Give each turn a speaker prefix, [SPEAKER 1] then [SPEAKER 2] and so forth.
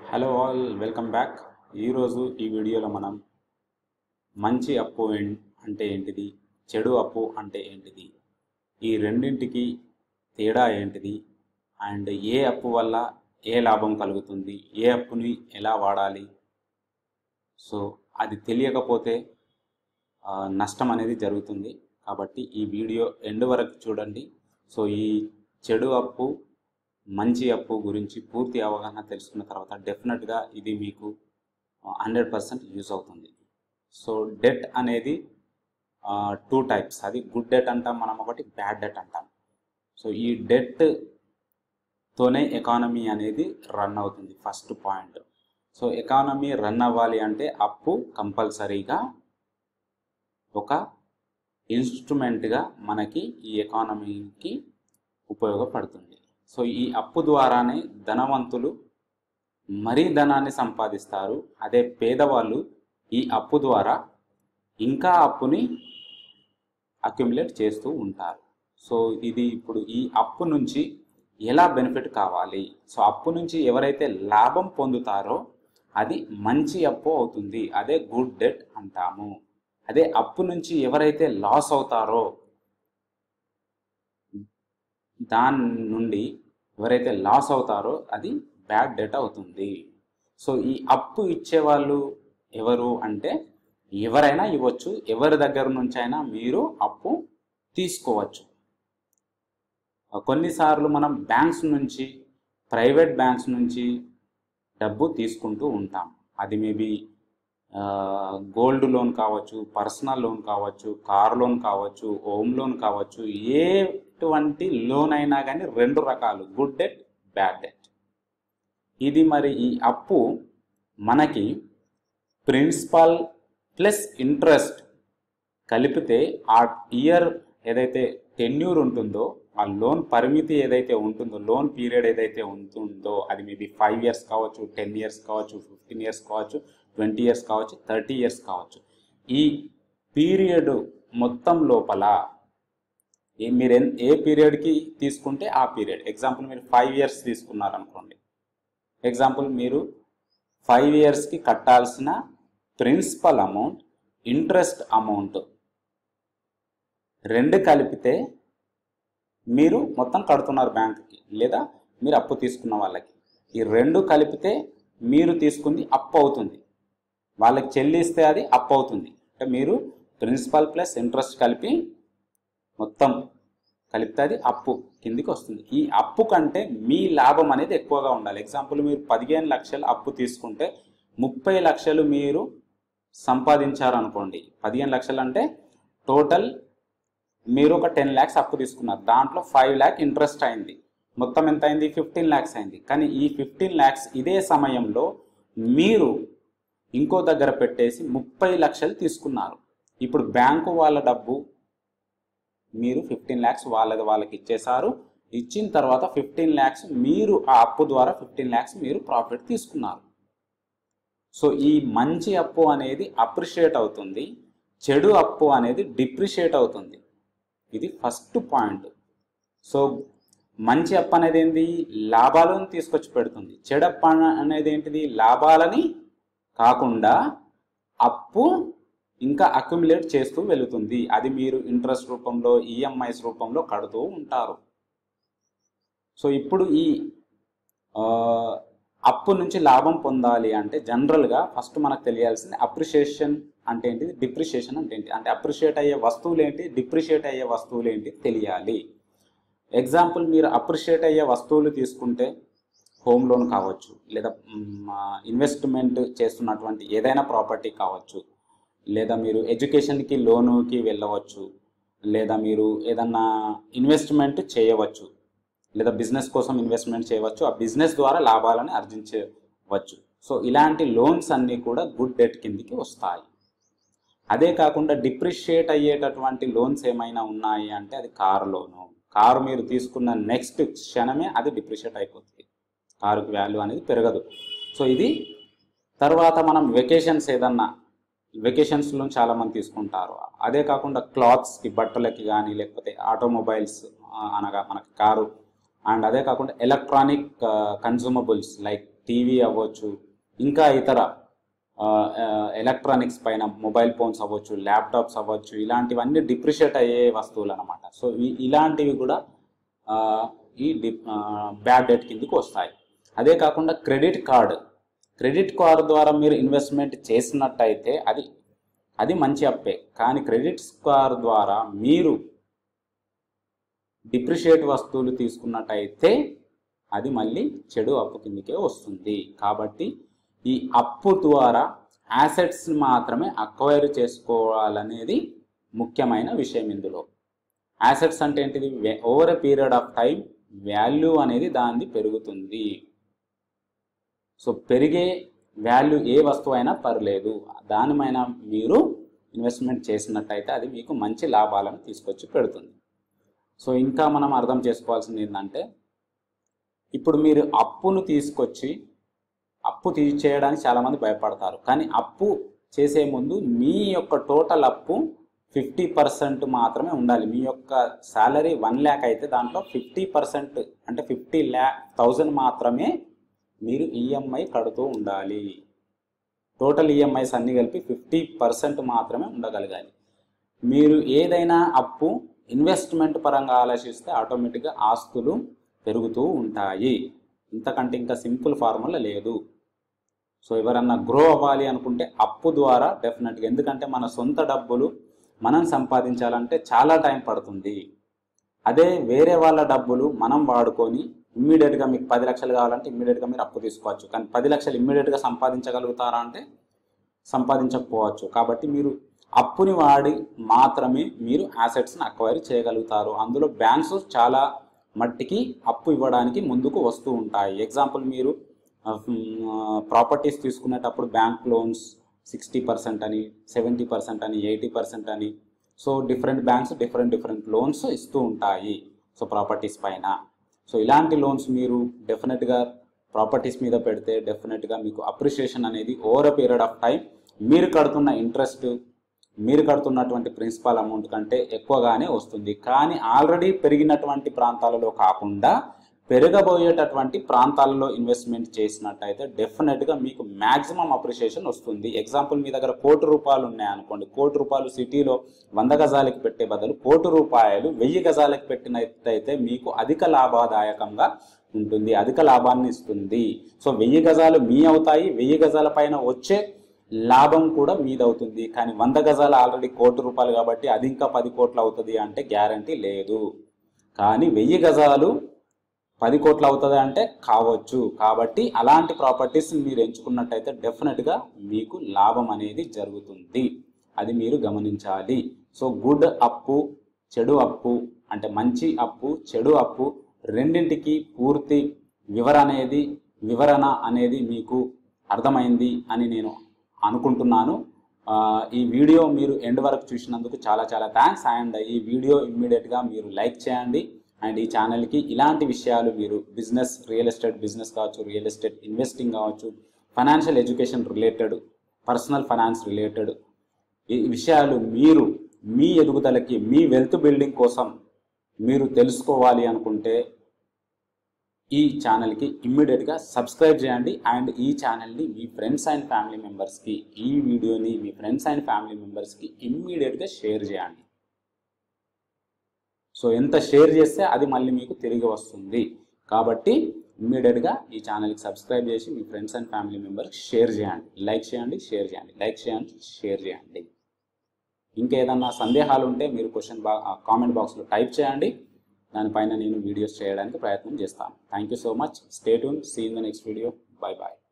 [SPEAKER 1] hello all welcome back ఈరోజు ఈ వీడియోలో మనం మంచి అప్పు ఏం- అంటే ఏంటిది చెడు అప్పు అంటే ఏంటిది ఈ రెండింటికి తేడా ఏంటిది అండ్ ఏ అప్పు వల్ల ఏ లాభం కలుగుతుంది ఏ అప్పుని ఎలా వాడాలి సో అది తెలియకపోతే ఆ, నష్టం అనేది జరుగుతుంది కాబట్టి ఈ వీడియో ఎండ్ వరకు చూడండి సో ఈ చెడు అప్పు మంచి అప్పు గురించి పూర్తి అవగాహన తెలుసుకున్న తర్వాత డెఫినెట్గా ఇది మీకు హండ్రెడ్ పర్సెంట్ యూజ్ అవుతుంది సో డెట్ అనేది టూ టైప్స్ అది గుడ్ డెట్ అంటాం మనం ఒకటి బ్యాడ్ డెట్ అంటాం సో ఈ డెట్ తోనే ఎకానమీ అనేది రన్ అవుతుంది first point so economy run అవ్వాలి అంటే అప్పు కంపల్సరీగా ఒక ఇన్స్ట్రుమెంట్గా మనకి ఈ ఎకానమీకి ఉపయోగపడుతుంది సో ఈ అప్పు ద్వారానే ధనవంతులు మరీ ధనాన్ని సంపాదిస్తారు అదే పేదవాళ్ళు ఈ అప్పు ద్వారా ఇంకా అప్పుని అక్యుములేట్ చేస్తూ ఉంటారు సో ఇది ఇప్పుడు ఈ అప్పు నుంచి ఎలా బెనిఫిట్ కావాలి సో అప్పు నుంచి ఎవరైతే లాభం పొందుతారో అది మంచి అప్పు అవుతుంది అదే గుడ్ డెట్ అంటాము అదే అప్పు నుంచి ఎవరైతే లాస్ అవుతారో దాని నుండి ఎవరైతే లాస్ అవుతారో అది బ్యాడ్ డెట్ అవుతుంది సో ఈ అప్పు ఇచ్చేవాళ్ళు ఎవరు అంటే ఎవరైనా ఇవ్వచ్చు ఎవరి దగ్గర నుంచి అయినా మీరు అప్పు తీసుకోవచ్చు కొన్నిసార్లు మనం బ్యాంక్స్ నుంచి ప్రైవేట్ బ్యాంక్స్ నుంచి డబ్బు తీసుకుంటూ ఉంటాం అది మేబీ గోల్డ్ లోన్ కావచ్చు పర్సనల్ లోన్ కావచ్చు కార్ లోన్ కావచ్చు హోమ్ లోన్ కావచ్చు ఎటువంటి లోన్ అయినా కానీ రెండు రకాలు గుడ్ డెట్ బ్యాడ్ డెట్ ఇది మరి ఈ అప్పు మనకి ప్రిన్సిపల్ ప్లస్ ఇంట్రెస్ట్ కలిపితే ఆ ఇయర్ ఏదైతే టెన్యూర్ ఉంటుందో ఆ లోన్ పరిమితి ఏదైతే ఉంటుందో లోన్ పీరియడ్ ఏదైతే ఉంటుందో అది మేబీ ఫైవ్ ఇయర్స్ కావచ్చు టెన్ ఇయర్స్ కావచ్చు ఫిఫ్టీన్ ఇయర్స్ కావచ్చు ట్వంటీ ఇయర్స్ కావచ్చు థర్టీ ఇయర్స్ కావచ్చు ఈ పీరియడ్ మొత్తం లోపల ఏ మీరు ఎన్- ఏ పీరియడ్కి తీసుకుంటే ఆ పీరియడ్ ఎగ్జాంపుల్ మీరు ఫైవ్ ఇయర్స్ తీసుకున్నారనుకోండి ఎగ్జాంపుల్ మీరు ఫైవ్ ఇయర్స్కి కట్టాల్సిన ప్రిన్సిపల్ అమౌంట్ ఇంట్రెస్ట్ అమౌంట్ రెండు కలిపితే మీరు మొత్తం కడుతున్నారు బ్యాంకుకి లేదా మీరు అప్పు తీసుకున్న వాళ్ళకి ఈ రెండు కలిపితే మీరు తీసుకుంది అప్పు అవుతుంది వాళ్ళకి చెల్లిస్తే అది అప్పు అవుతుంది అంటే మీరు ప్రిన్సిపల్ ప్లస్ ఇంట్రెస్ట్ కలిపి మొత్తం కలిపితే అది అప్పు కిందికి వస్తుంది ఈ అప్పు కంటే మీ లాభం అనేది ఎక్కువగా ఉండాలి ఎగ్జాంపుల్ మీరు పదిహేను లక్షలు అప్పు తీసుకుంటే ముప్పై లక్షలు మీరు సంపాదించారనుకోండి పదిహేను లక్షలు అంటే టోటల్ మీరు ఒక టెన్ ల్యాక్స్ అప్పు తీసుకున్నారు దాంట్లో ఫైవ్ ల్యాక్ ఇంట్రెస్ట్ అయింది మొత్తం ఎంత అయింది ఫిఫ్టీన్ ల్యాక్స్ అయింది కానీ ఈ ఫిఫ్టీన్ ల్యాక్స్ ఇదే సమయంలో మీరు ఇంకో దగ్గర పెట్టేసి ముప్పై లక్షలు తీసుకున్నారు ఇప్పుడు బ్యాంకు వాళ్ళ డబ్బు మీరు ఫిఫ్టీన్ ల్యాక్స్ వాళ్ళది వాళ్ళకి ఇచ్చేశారు ఇచ్చిన తర్వాత ఫిఫ్టీన్ ల్యాక్స్ మీరు ఆ అప్పు ద్వారా ఫిఫ్టీన్ ల్యాక్స్ మీరు ప్రాఫిట్ తీసుకున్నారు సో ఈ మంచి అప్పు అనేది అప్రిషియేట్ అవుతుంది చెడు అప్పు అనేది డిప్రిషియేట్ అవుతుంది ఇది ఫస్ట్ పాయింట్ సో మంచి అప్పు అనేది ఏంటి లాభాలను తీసుకొచ్చి పెడుతుంది చెడు అప్పు అన- అనేది ఏంటిది లాభాలని కాకుండా అప్పు ఇంకా అక్యుములేట్ చేస్తూ వెళుతుంది అది మీరు ఇంట్రెస్ట్ రూపంలో ఈఎంఐస్ రూపంలో కడుతూ ఉంటారు సో ఇప్పుడు ఈ ఆ, అప్పు నుంచి లాభం పొందాలి అంటే జనరల్గా ఫస్ట్ మనకు తెలియాల్సింది అప్రిషియేషన్ అంటే ఏంటిది డిప్రిషియేషన్ అంటే ఏంటి అంటే అప్రిషియేట్ అయ్యే వస్తువులు ఏంటి డిప్రిషియేట్ అయ్యే వస్తువులు ఏంటి తెలియాలి ఎగ్జాంపుల్ మీరు అప్రిషియేట్ అయ్యే వస్తువులు తీసుకుంటే హోమ్ లోన్ కావచ్చు లేదా ఇన్వెస్ట్మెంట్ చేస్తున్నటువంటి ఏదైనా ప్రాపర్టీ కావచ్చు లేదా మీరు ఎడ్యుకేషన్కి లోనుకి వెళ్ళవచ్చు లేదా మీరు ఏదన్నా ఇన్వెస్ట్మెంట్ చేయవచ్చు లేదా బిజినెస్ కోసం ఇన్వెస్ట్మెంట్ చేయవచ్చు ఆ బిజినెస్ ద్వారా లాభాలను ఆర్జించవచ్చు సో ఇలాంటి లోన్స్ అన్నీ కూడా గుడ్ డెట్ కిందికి వస్తాయి అదే కాకుండా డిప్రిషియేట్ అయ్యేటటువంటి లోన్స్ ఏమైనా ఉన్నాయి అంటే అది కారు లోను కారు మీరు తీసుకున్న నెక్స్ట్ క్షణమే అది డిప్రిషియేట్ అయిపోతుంది కారుకి వాల్యూ అనేది పెరగదు సో ఇది తర్వాత మనం వెకేషన్స్ ఏదన్నా వెకేషన్స్లో చాలా మంది తీసుకుంటారు అదే కాకుండా క్లాత్స్కి బట్టలకి కానీ లేకపోతే ఆటోమొబైల్స్ అనగా మనకి కారు అండ్ అదే కాకుండా ఎలక్ట్రానిక్ కన్సూమబుల్స్ లైక్ టీవీ అవ్వచ్చు ఇంకా ఇతర ఎలక్ట్రానిక్స్ పైన మొబైల్ ఫోన్స్ అవ్వచ్చు ల్యాప్టాప్స్ అవ్వచ్చు ఇలాంటివన్నీ డిప్రిషియేట్ అయ్యే వస్తువులు అనమాట సో ఈ- ఇలాంటివి కూడా ఆ, ఈ డి బ్యాడ్ డెట్ కిందకి వస్తాయి అదే కాకుండా క్రెడిట్ కార్డ్ క్రెడిట్ కార్డ్ ద్వారా మీరు ఇన్వెస్ట్మెంట్ చేసినట్టయితే అది అది మంచి అప్పే కానీ క్రెడిట్ కార్డ్ ద్వారా మీరు డిప్రిషియేట్ వస్తువులు తీసుకున్నట్టయితే అది మళ్ళీ చెడు అప్పు కిందకే వస్తుంది కాబట్టి ఈ అప్పు ద్వారా యాసెట్స్ మాత్రమే అక్వైర్ చేసుకోవాలనేది ముఖ్యమైన విషయం ఇందులో యాసెట్స్ అంటే ఏంటిది over a period of time value అనేది దాన్ని పెరుగుతుంది సో పెరిగే వాల్యూ ఏ వస్తువు అయినా పర్లేదు దానిపైన మీరు ఇన్వెస్ట్మెంట్ చేసినట్టయితే అది మీకు మంచి లాభాలను తీసుకొచ్చి పెడుతుంది సో ఇంకా మనం అర్థం చేసుకోవాల్సింది ఏంటంటే ఇప్పుడు మీరు అప్పును తీసుకొచ్చి అప్పు తీర్చేయడానికి చాలామంది భయపడతారు కానీ అప్పు చేసే ముందు మీ యొక్క టోటల్ అప్పు ఫిఫ్టీ పర్సెంట్ మాత్రమే ఉండాలి మీ యొక్క శాలరీ వన్ ల్యాక్ అయితే దాంట్లో ఫిఫ్టీ పర్సెంట్ అంటే ఫిఫ్టీ ల్యాక్ థౌజండ్ మాత్రమే మీరు ఈఎంఐ కడుతూ ఉండాలి టోటల్ ఈఎంఐస్ అన్ని కలిపి ఫిఫ్టీ పర్సెంట్ మాత్రమే ఉండగలగాలి మీరు ఏదైనా అప్పు ఇన్వెస్ట్మెంట్ పరంగా ఆలోచిస్తే ఆటోమేటిక్గా ఆస్తులు పెరుగుతూ ఉంటాయి ఇంతకంటే ఇంకా సింపుల్ ఫార్ములా లేదు సో ఎవరన్నా గ్రో అవ్వాలి అనుకుంటే అప్పు ద్వారా డెఫినెట్గా ఎందుకంటే మన సొంత డబ్బులు మనం సంపాదించాలంటే చాలా టైం పడుతుంది అదే వేరే వాళ్ళ డబ్బులు మనం వాడుకొని ఇమ్మీడియట్గా మీకు పది లక్షలు కావాలంటే ఇమ్మీడియట్గా మీరు అప్పు తీసుకోవచ్చు కానీ పది లక్షలు ఇమ్మీడియట్గా సంపాదించగలుగుతారా అంటే సంపాదించకపోవచ్చు కాబట్టి మీరు అప్పుని వాడి మాత్రమే మీరు యాసెట్స్ని అక్వైర్ చేయగలుగుతారు అందులో బ్యాంక్స్ చాలా మట్టికి అప్పు ఇవ్వడానికి ముందుకు వస్తూ ఉంటాయి ఎగ్జాంపుల్ మీరు ప్రాపర్టీస్ తీసుకునేటప్పుడు బ్యాంక్ లోన్స్ సిక్స్టీ పర్సెంట్ అని సెవెంటీ పర్సెంట్ అని ఎయిటీ పర్సెంట్ అని so different banks different different loans ఇస్తూ ఉంటాయి సో ప్రాపర్టీస్ పైన సో ఇలాంటి లోన్స్ మీరు డెఫినెట్గా ప్రాపర్టీస్ మీద పెడితే డెఫినెట్గా మీకు అప్రిషియేషన్ అనేది over a period of time మీరు కడుతున్న ఇంట్రెస్ట్ మీరు కడుతున్నటువంటి ప్రిన్సిపాల్ అమౌంట్ కంటే ఎక్కువగానే వస్తుంది కానీ ఆల్రెడీ పెరిగినటువంటి ప్రాంతాలలో కాకుండా పెరగబోయేటటువంటి ప్రాంతాలలో ఇన్వెస్ట్మెంట్ చేసినట్టయితే డెఫినెట్గా మీకు మ్యాక్సిమం అప్రిషియేషన్ వస్తుంది ఎగ్జాంపుల్ మీ దగ్గర కోటి రూపాయలు ఉన్నాయనుకోండి కోటి రూపాయలు సిటీలో వంద గజాలకి పెట్టే బదులు కోటి రూపాయలు వెయ్యి గజాలకి పెట్టినట్టయితే మీకు అధిక లాభదాయకంగా ఉంటుంది అధిక లాభాన్ని ఇస్తుంది సో వెయ్యి గజాలు మీ అవుతాయి వెయ్యి గజాల పైన వచ్చే లాభం కూడా మీదవుతుంది కానీ వంద గజాలు ఆల్రెడీ కోటి రూపాయలు కాబట్టి అది ఇంకా పది కోట్లు అవుతుంది అంటే గ్యారంటీ లేదు కానీ వెయ్యి గజాలు పది కోట్లు అవుతుంది అంటే కావచ్చు కాబట్టి అలాంటి ప్రాపర్టీస్ మీరు ఎంచుకున్నట్టయితే డెఫినెట్గా మీకు లాభం అనేది జరుగుతుంది అది మీరు గమనించాలి సో గుడ్ అప్పు చెడు అప్పు అంటే మంచి అప్పు చెడు అప్పు రెండింటికి పూర్తి వివర అనేది వివరణ అనేది మీకు అర్థమైంది అని నేను అనుకుంటున్నాను ఆ, ఈ వీడియో మీరు ఎండ్ వరకు చూసినందుకు చాలా చాలా థ్యాంక్స్ అండ్ ఈ వీడియో ఇమ్మీడియట్గా మీరు లైక్ చేయండి అండ్ ఈ ఛానల్కి ఇలాంటి విషయాలు మీరు బిజినెస్ రియల్ ఎస్టేట్ బిజినెస్ కావచ్చు రియల్ ఎస్టేట్ ఇన్వెస్టింగ్ కావచ్చు financial education related personal finance related ఈ విషయాలు మీరు మీ ఎదుగుదలకి మీ వెల్త్ బిల్డింగ్ కోసం మీరు తెలుసుకోవాలి అనుకుంటే ఈ ఛానల్కి ఇమ్మీడియట్గా సబ్స్క్రైబ్ చేయండి అండ్ ఈ ఛానల్ని మీ ఫ్రెండ్స్ అండ్ ఫ్యామిలీ మెంబర్స్కి ఈ వీడియోని మీ ఫ్రెండ్స్ అండ్ ఫ్యామిలీ మెంబర్స్కి ఇమ్మీడియట్గా షేర్ చేయండి సో ఎంత షేర్ చేస్తే అది మళ్ళీ మీకు తిరిగి వస్తుంది కాబట్టి ఇమ్మీడియట్గా ఈ ఛానల్కి సబ్స్క్రైబ్ చేసి మీ ఫ్రెండ్స్ అండ్ ఫ్యామిలీ మెంబర్కి షేర్ చేయండి లైక్ చేయండి షేర్ చేయండి లైక్ చేయండి షేర్ చేయండి ఇంకేదన్నా సందేహాలు ఉంటే మీరు క్వశ్చన్ బా కామెంట్ బాక్స్లో టైప్ చేయండి దానిపైన నేను వీడియోస్ చేయడానికి ప్రయత్నం చేస్తాను thank you so much stay tune see in the next video bye bye